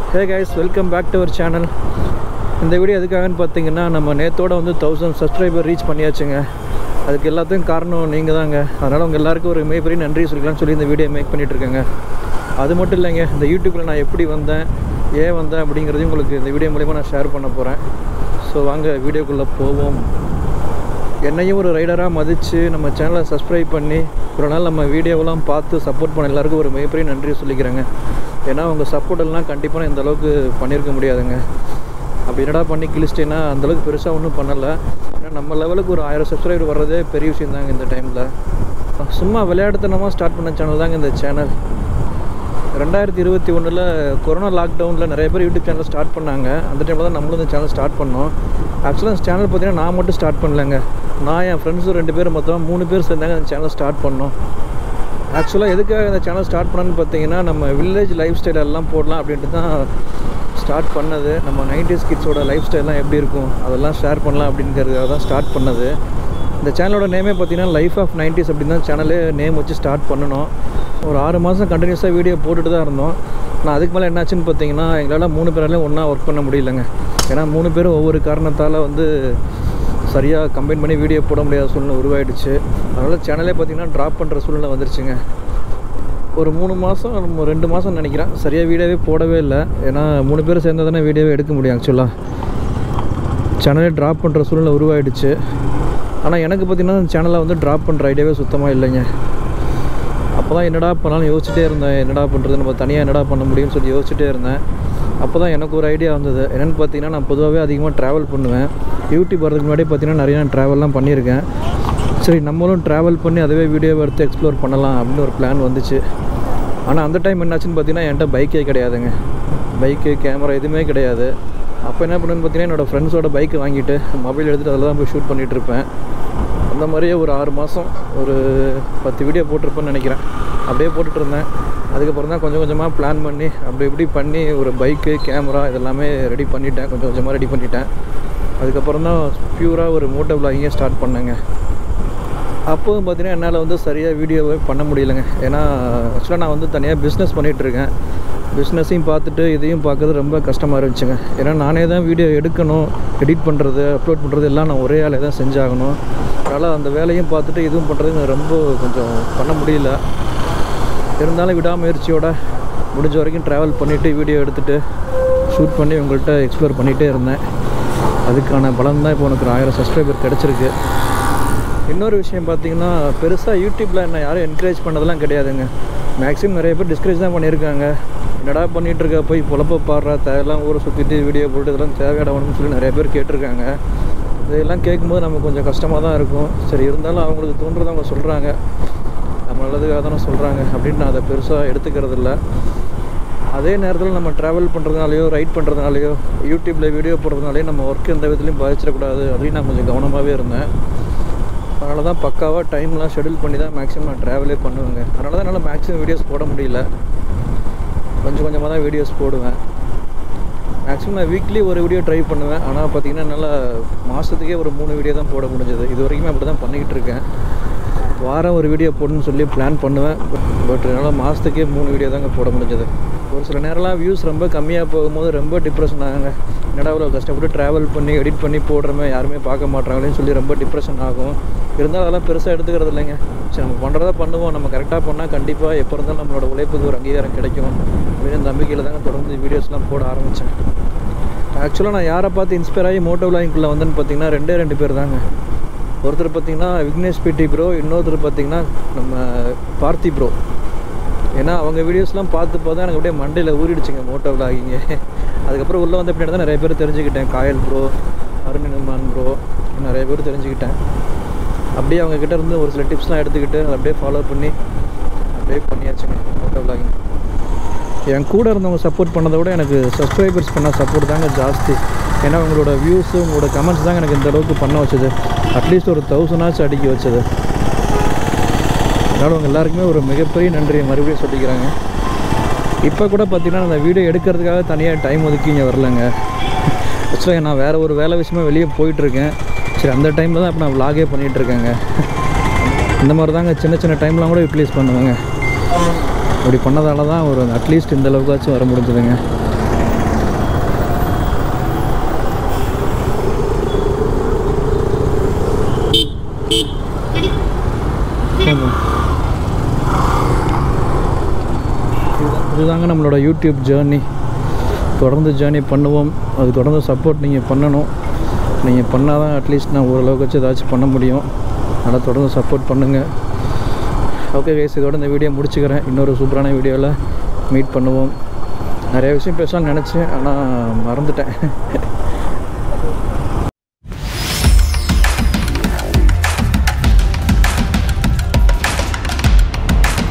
hey guys welcome back to our channel இந்த video எதுக்காகன்னு பார்த்தீங்கன்னா நம்ம நேத்தோட வந்து தௌசண்ட் சப்ஸ்கிரைபர் ரீச் பண்ணியாச்சுங்க அதுக்கு எல்லாத்துக்கும் காரணம் நீங்கள் தாங்க அதனால் உங்கள் எல்லாருக்கும் ஒரு மிகப்பெரிய நன்றி சொல்லிக்கலாம்னு சொல்லி இந்த வீடியோ மேக் பண்ணிகிட்ருக்கேங்க அது மட்டும் இல்லைங்க இந்த யூடியூப்பில் நான் எப்படி வந்தேன் ஏன் வந்தேன் அப்படிங்கிறதையும் உங்களுக்கு இந்த வீடியோ மூலிமா நான் ஷேர் பண்ண போகிறேன் ஸோ வாங்க வீடியோக்குள்ளே போவோம் என்னையும் ஒரு ரைடராக மதித்து நம்ம சேனலை சப்ஸ்கிரைப் பண்ணி ஒரு நாள் நம்ம வீடியோவெல்லாம் பார்த்து சப்போர்ட் பண்ண எல்லாருக்கும் ஒரு மிகப்பெரிய நன்றி சொல்லிக்கிறேங்க ஏன்னா உங்கள் சப்போர்ட் எல்லாம் கண்டிப்பாக நான் இந்த அளவுக்கு பண்ணியிருக்க முடியாதுங்க அப்படி என்னடா பண்ணி கிழிச்சிட்டேன்னா அந்தளவுக்கு பெருசாக ஒன்றும் பண்ணலை ஏன்னா நம்ம லெவலுக்கு ஒரு ஆயிரம் சப்ஸ்கிரைபர் வர்றதே பெரிய விஷயம் தாங்க இந்த டைமில் சும்மா விளையாட்டுத்தனமாக ஸ்டார்ட் பண்ண சேனல் தாங்க இந்த சேனல் ரெண்டாயிரத்தி இருபத்தி ஒன்றில் கொரோனா லாக்டவுனில் நிறைய பேர் யூடியூப் சேனல் ஸ்டார்ட் பண்ணாங்க அந்த டைமில் தான் நம்மளும் இந்த சேனல் ஸ்டார்ட் பண்ணோம் ஆக்சுவலாக இந்த சேனல் பார்த்தீங்கன்னா நான் மட்டும் ஸ்டார்ட் பண்ணலங்க நான் என் ஃப்ரெண்ட்ஸும் ரெண்டு பேர் மொத்தம் மூணு பேர் சேர்ந்தாங்க அந்த சேனல் ஸ்டார்ட் பண்ணோம் ஆக்சுவலாக எதுக்காக இந்த சேனல் ஸ்டார்ட் பண்ணணும்னு பார்த்தீங்கன்னா நம்ம வில்லேஜ் லைஃப் ஸ்டைல் எல்லாம் போடலாம் அப்படின்ட்டு தான் ஸ்டார்ட் பண்ணது நம்ம நைன்டிஸ் கிட்ஸோட லைஃப் ஸ்டைல்லாம் எப்படி இருக்கும் அதெல்லாம் ஷேர் பண்ணலாம் அப்படிங்கிறதுக்காக தான் ஸ்டார்ட் பண்ணது இந்த சேனலோட நேமே பார்த்தீங்கன்னா லைஃப் ஆஃப் நைன்டிஸ் அப்படின்னு தான் சேனலே நேம் வச்சு ஸ்டார்ட் பண்ணணும் ஒரு ஆறு மாதம் கண்டினியூஸாக வீடியோ போட்டுட்டு தான் இருந்தோம் நான் அதுக்கு மேலே என்னாச்சுன்னு பார்த்தீங்கன்னா எங்களால் மூணு பேராலையும் ஒன்றா ஒர்க் பண்ண முடியலங்க ஏன்னா மூணு பேரும் ஒவ்வொரு காரணத்தால் வந்து சரியாக கம்பைன் பண்ணி வீடியோ போட முடியாத சூழ்நிலை உருவாயிடுச்சு அதனால் சேனலே பார்த்தீங்கன்னா ட்ராப் பண்ணுற சூழ்நிலை வந்துருச்சுங்க ஒரு மூணு மாதம் ரெண்டு மாதம் நினைக்கிறேன் சரியாக வீடியோவே போடவே இல்லை ஏன்னா மூணு பேர் சேர்ந்தா தானே வீடியோவே எடுக்க முடியும் ஆக்சுவலாக சேனலே ட்ராப் பண்ணுற சூழ்நிலை உருவாயிடுச்சு ஆனால் எனக்கு பார்த்தீங்கன்னா சேனலை வந்து ட்ராப் பண்ணுற ஐடியாவே சுத்தமாக இல்லைங்க அப்போ தான் என்னடா பண்ணாலும் யோசிச்சுட்டே இருந்தேன் என்னடா பண்ணுறது நம்ம தனியாக என்னடா பண்ண முடியும்னு சொல்லி யோசிச்சுட்டே இருந்தேன் அப்போ தான் எனக்கு ஒரு ஐடியா வந்தது என்னென்னு பார்த்தீங்கன்னா நான் பொதுவாகவே அதிகமாக ட்ராவல் பண்ணுவேன் யூடியூப் வரதுக்கு முன்னாடி பார்த்தீங்கன்னா நிறைய நான் ட்ராவல்லாம் பண்ணியிருக்கேன் சரி நம்மளும் ட்ராவல் பண்ணி அதுவே வீடியோ எடுத்து எக்ஸ்ப்ளோர் பண்ணலாம் அப்படின்னு ஒரு பிளான் வந்துச்சு ஆனால் அந்த டைம் என்னாச்சுன்னு பார்த்தீங்கன்னா என்கிட்ட பைக்கே கிடையாதுங்க பைக்கு கேமரா எதுவுமே கிடையாது அப்போ என்ன பண்ணுன்னு பார்த்தீங்கன்னா என்னோடய ஃப்ரெண்ட்ஸோட பைக்கு வாங்கிட்டு மொபைல் எடுத்துகிட்டு அதில் தான் போய் ஷூட் பண்ணிகிட்டு இருப்பேன் அந்த மாதிரியே ஒரு ஆறு மாதம் ஒரு பத்து வீடியோ போட்டிருப்பேன்னு நினைக்கிறேன் அப்படியே போட்டுட்டு இருந்தேன் அதுக்கப்புறம் தான் கொஞ்சம் கொஞ்சமாக பிளான் பண்ணி அப்படி இப்படி பண்ணி ஒரு பைக்கு கேமரா இதெல்லாமே ரெடி பண்ணிட்டேன் கொஞ்சம் கொஞ்சமாக ரெடி பண்ணிட்டேன் அதுக்கப்புறம் தான் பியூராக ஒரு மோட்டோ பிளாகிங்கே ஸ்டார்ட் பண்ணேங்க அப்போவும் பார்த்தீங்கன்னா என்னால் வந்து சரியாக வீடியோவே பண்ண முடியலைங்க ஏன்னா ஆக்சுவலாக நான் வந்து தனியாக பிஸ்னஸ் பண்ணிகிட்ருக்கேன் பிஸ்னஸையும் பார்த்துட்டு இதையும் பார்க்கறது ரொம்ப கஷ்டமாக இருந்துச்சுங்க ஏன்னா நானே தான் வீடியோ எடுக்கணும் எடிட் பண்ணுறது அப்லோட் பண்ணுறது எல்லாம் நான் ஒரே ஆளே தான் செஞ்சாகணும் அதனால் அந்த வேலையும் பார்த்துட்டு இதுவும் பண்ணுறது எனக்கு ரொம்ப கொஞ்சம் பண்ண முடியல இருந்தாலும் விடாமுயற்சியோட முடிஞ்ச வரைக்கும் ட்ராவல் பண்ணிவிட்டு வீடியோ எடுத்துகிட்டு ஷூட் பண்ணி உங்கள்கிட்ட எக்ஸ்ப்ளோர் பண்ணிகிட்டே இருந்தேன் அதுக்கான பலன் தான் இப்போ உனக்கு ஒரு ஆயிரம் சப்ஸ்கிரைபர் கிடச்சிருக்கு இன்னொரு விஷயம் பார்த்தீங்கன்னா பெருசாக யூடியூப்பில் என்ன யாரும் என்கரேஜ் பண்ணதெல்லாம் கிடையாதுங்க மேக்ஸிமம் நிறைய பேர் டிஸ்கரேஜ் தான் பண்ணியிருக்காங்க என்னடா பண்ணிகிட்டு இருக்க போய் பொழப்ப பாடுறா தேவையெல்லாம் ஊரை சுற்றிட்டு வீடியோ போட்டு இதெல்லாம் தேவையாடணும்னு சொல்லி நிறைய பேர் கேட்டிருக்காங்க இதெல்லாம் கேட்கும்போது நமக்கு கொஞ்சம் கஷ்டமாக தான் இருக்கும் சரி இருந்தாலும் அவங்களுக்கு தோன்றதை அவங்க சொல்கிறாங்க நம்ம நல்லதுக்காக தானே சொல்கிறாங்க அப்படின்னு நான் அதை பெருசாக எடுத்துக்கிறது இல்லை அதே நேரத்தில் நம்ம ட்ராவல் பண்ணுறதுனாலையோ ரைட் பண்ணுறதுனாலையோ யூடியூப்பில் வீடியோ போடுறதுனாலையோ நம்ம ஒர்க் எந்த விதத்துலையும் பாதிச்சிடக்கூடாது அப்படின்னு நான் கொஞ்சம் கவனமாகவே இருந்தேன் அதனால தான் பக்காவாக டைம்லாம் ஷெடியூல் பண்ணி தான் மேக்ஸிமம் நான் ட்ராவலே பண்ணுவேங்க அதனால தான் என்னால் மேக்ஸிமம் வீடியோஸ் போட முடியல கொஞ்சம் கொஞ்சமாக தான் வீடியோஸ் போடுவேன் மேக்ஸிமம் நான் வீக்லி ஒரு வீடியோ ட்ரை பண்ணுவேன் ஆனால் பார்த்தீங்கன்னா என்னால் மாதத்துக்கே ஒரு மூணு வீடியோ தான் போட முடிஞ்சது இது வரைக்குமே அப்படி தான் பண்ணிக்கிட்டு இருக்கேன் வாரம் ஒரு வீடியோ போடணும்னு சொல்லி பிளான் பண்ணுவேன் பட் என்னால் மாதத்துக்கே மூணு வீடியோ தாங்க போட முடிஞ்சது ஒரு சில நேரம்லாம் வியூஸ் ரொம்ப கம்மியாக போகும்போது ரொம்ப டிப்ரெஷன் ஆகுங்க என்னடா அவ்வளோ கஷ்டப்பட்டு ட்ராவல் பண்ணி எடிட் பண்ணி போடுறமே யாருமே பார்க்க மாட்டாங்களேன்னு சொல்லி ரொம்ப டிப்ரெஷன் ஆகும் இருந்தாலும் அதெல்லாம் பெருசாக எடுத்துக்கிறது இல்லைங்க சரி நம்ம பண்ணுறதா பண்ணுவோம் நம்ம கரெக்டாக பண்ணால் கண்டிப்பாக எப்போ இருந்தாலும் நம்மளோட உழைப்புக்கு ஒரு அங்கீகாரம் கிடைக்கும் அப்படின்னு நம்பிக்கையில் தாங்க தொடர்ந்து வீடியோஸ்லாம் போட ஆரம்பித்தேன் ஆக்சுவலாக நான் யாரை பார்த்து இன்ஸ்பயர் ஆகி மோட்டோ விளாங்கிக்குள்ளே வந்தேன்னு பார்த்தீங்கன்னா ரெண்டே ரெண்டு பேர் தாங்க ஒருத்தர் பார்த்தீங்கன்னா விக்னேஷ் பிடி ப்ரோ இன்னொருத்தர் பார்த்தீங்கன்னா நம்ம பார்த்தி ப்ரோ ஏன்னா அவங்க வீடியோஸ்லாம் பார்த்து பார்த்தா எனக்கு அப்படியே மண்டையில் ஊறிடுச்சுங்க மோட்டோ விளாகிங்க அதுக்கப்புறம் உள்ளே வந்த பின்னாடி தான் நிறைய பேர் தெரிஞ்சுக்கிட்டேன் காயல் ப்ரோ அருணிமான் ப்ரோ நிறைய பேர் தெரிஞ்சுக்கிட்டேன் அப்படியே அவங்க கிட்ட இருந்து ஒரு சில டிப்ஸ்லாம் எடுத்துக்கிட்டு அதை அப்படியே ஃபாலோ பண்ணி அப்படியே பண்ணியாச்சுங்க மோட்டோ விளாகிங் என் கூட இருந்தவங்க சப்போர்ட் பண்ணதை விட எனக்கு சப்ஸ்கிரைபர்ஸ் பண்ண சப்போர்ட் தாங்க ஜாஸ்தி ஏன்னா உங்களோட வியூஸு உங்களோட கமெண்ட்ஸ் தாங்க எனக்கு இந்த அளவுக்கு பண்ண வச்சது அட்லீஸ்ட் ஒரு தௌசண்டாச்சும் அடிக்க வச்சது அதனால் உங்கள் எல்லாருக்குமே ஒரு மிகப்பெரிய நன்றியை மறுபடியும் சொல்லிக்கிறாங்க இப்போ கூட பார்த்தீங்கன்னா அந்த வீடியோ எடுக்கிறதுக்காக தனியாக டைம் ஒதுக்கி இங்கே வரலங்க ஆக்சுவலாக நான் வேறு ஒரு வேலை விஷயமா வெளியே போயிட்டுருக்கேன் சரி அந்த டைமில் தான் இப்போ நான் விலாகே பண்ணிகிட்ருக்கேங்க இந்த மாதிரி தாங்க சின்ன சின்ன டைம்லாம் கூட யூட்டிலைஸ் பண்ணுவேங்க அப்படி பண்ணதால தான் ஒரு அட்லீஸ்ட் இந்த அளவுக்காச்சும் வர முடிஞ்சதுங்க இதுதாங்க நம்மளோட யூடியூப் ஜேர்னி தொடர்ந்து ஜேர்னி பண்ணுவோம் அது தொடர்ந்து சப்போர்ட் நீங்கள் பண்ணணும் நீங்கள் பண்ணால் தான் அட்லீஸ்ட் நான் ஓரளவுக்கு வச்சு ஏதாச்சும் பண்ண முடியும் அதனால் தொடர்ந்து சப்போர்ட் பண்ணுங்கள் ஓகே கைஸ் இதோட இந்த வீடியோ முடிச்சுக்கிறேன் இன்னொரு சூப்பரான வீடியோவில் மீட் பண்ணுவோம் நிறைய விஷயம் பேசலாம்னு நினச்சேன் ஆனால் மறந்துட்டேன்